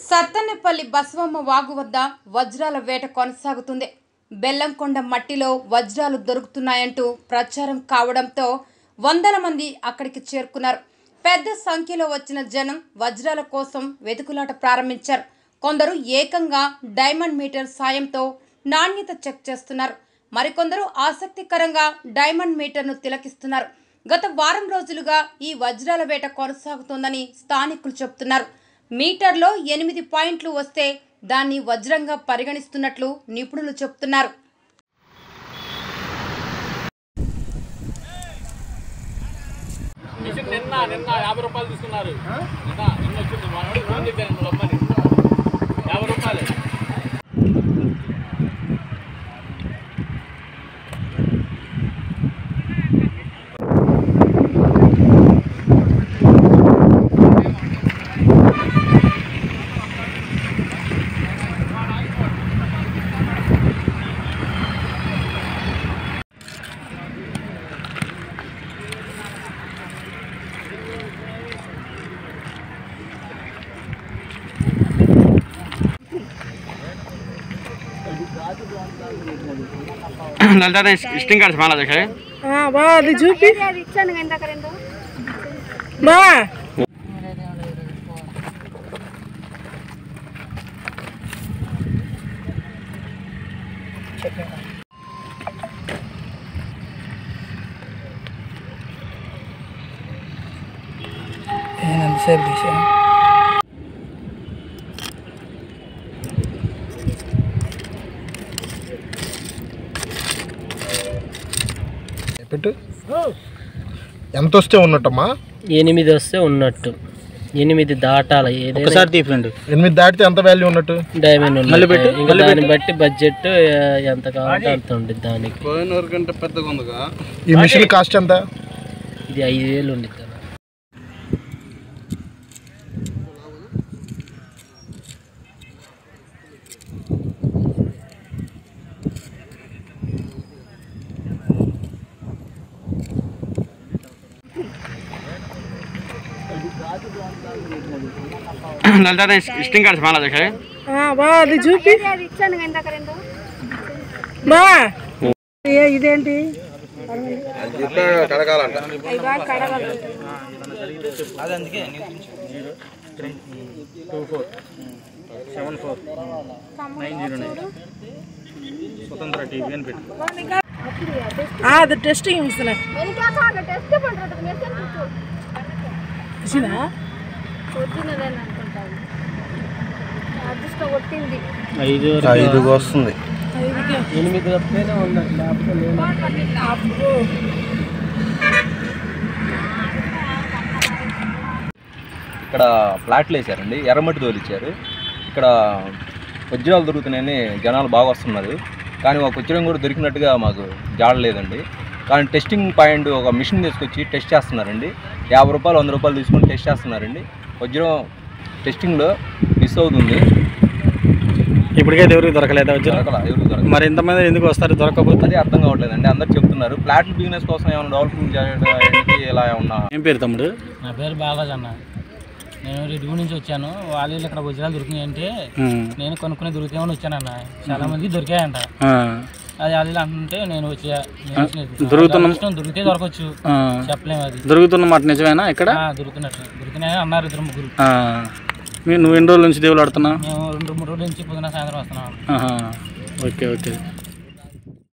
సత్తెనపల్లి బసవమ్మ వాగు వద్ద వజ్రాల వేట కొనసాగుతుంది బెల్లంకొండ మట్టిలో వజ్రాలు దొరుకుతున్నాయంటూ ప్రచారం కావడంతో వందల మంది అక్కడికి చేరుకున్నారు పెద్ద సంఖ్యలో వచ్చిన జనం వజ్రాల కోసం వెతుకులాట ప్రారంభించారు కొందరు ఏకంగా డైమండ్ మీటర్ సాయంతో నాణ్యత చెక్ చేస్తున్నారు మరికొందరు ఆసక్తికరంగా డైమండ్ మీటర్ను తిలకిస్తున్నారు గత వారం రోజులుగా ఈ వజ్రాల వేట కొనసాగుతోందని స్థానికులు చెబుతున్నారు మీటర్లో ఎనిమిది పాయింట్లు వస్తే దాన్ని వజ్రంగా పరిగణిస్తున్నట్లు నిపుణులు చెబుతున్నారు మిషన్ నిన్న నిన్న యాభై రూపాయలు తీసుకున్నారు నిన్న నిన్న వచ్చింది మా వాడు ఫోన్ చేశాను నువ్వు రమ్మని యాభై రూపాయలు ललता ने स्टिंग कार्ड माला देखा है ఆ, బా అది చూపి ఇచ్చాను ఇందాక రెండు బా ఎంతసేపు తీసా పెట్టు ఎంత వస్తే ఉన్నట్టమ్మా ఎనిమిది వస్తే ఉన్నట్టు ఎనిమిది దాటాలి ఏదైనా ఒకసారి తీపండి ఎనిమిది దాటితే ఎంత వాల్యూ ఉన్నట్టు డైమండ్ మళ్ళీ ఉన్నట్టు పెట్టు, ఇంకా మళ్ళీ దాన్ని పెట్టు. బట్టి బడ్జెట్ ఎంత కావాలంటే అంత ఉంటుంది దానికి ఈ మిషన్ కాస్ట్ ఎంత ఇది ఐదు వేలు ఉండిద్ది అన్న. ललता ने स्टिंग कार्ड माला देखा है ఆ, బా అది చూపి ఇచ్చాను ఇందాక రెండు బా ఏ, ఇదేంటి అవి బాగా కడగలు ఆ, అది టెస్టింగ్ మిషన్ వెనకాక టెస్ట్ పண்றது మెసేజ్ మిషనా వచ్చినదని అనుకుంటాను అదృష్టం కొట్టింది ఐదు ఐదుగు వస్తుంది ఎనిమిది వస్తేనే ఉన్నట్టు లేకపోతే లేదు. అబ్బో ఇక్కడ ఫ్లాట్లు వేసారండి ఎర్రమట్టి తోలిచ్చారు ఇక్కడ వజ్రాలు దొరుకుతున్నాయని జనాలు బాగా వస్తున్నారు కానీ ఒక వజ్రం కూడా దొరికినట్టుగా మాకు జాడలేదండి కానీ టెస్టింగ్ పాయింట్ ఒక మిషన్ తీసుకొచ్చి టెస్ట్ చేస్తున్నారండి యాభై రూపాయలు వంద రూపాయలు తీసుకొని టెస్ట్ చేస్తున్నారండి వజ్రం టెస్టింగ్లో మిస్ అవుతుంది ఇప్పటికైతే ఎవరికి దొరకలేదా వజ్రం దొరకలా, ఎవరికి దొరకలా. మరి ఇంతమంది ఎందుకు వస్తారు దొరకకపోతే అదే అర్థం కావట్లేదండి అందరు చెప్తున్నారు ఫ్లాట్ బిజినెస్ కోసం ఏమైనా డెవలప్మెంట్ చేయడానికి ఇలా ఏమన్నా ఏం పేరు తమ్ముడు నా పేరు బాలాజ్ అన్న నేను రెడ్డి నుంచి వచ్చాను వాళ్ళు వీళ్ళు ఇక్కడ వజ్రాలు దొరికినాయి అంటే ఉమ్. నేను కొనుక్కునే దొరికామని వచ్చానన్న చాలా మంది దొరికాయంట ఆ, అది వాళ్ళు వీళ్ళు అంటుంటే నేను వచ్చా నేను వచ్చినది. దొరుకుతున్న- ఇష్టం దొరికితే దొరకవచ్చు ఆ. చెప్పలేము అది దొరుకుతున్న మాట నిజమేనా ఇక్కడ ఆ, దొరుకుతున్నట్టు దొరికినాయి అన్నారు ఇద్దరు ముగ్గురు ఆ. మీ- నువ్వు ఎన్ని రోజుల నుంచి దేవుడు ఆడుతున్నావు మేము రెండు మూడు రోజుల నుంచి పొద్దున సాయంత్రం వస్తున్నాం ఆహా. Okay okay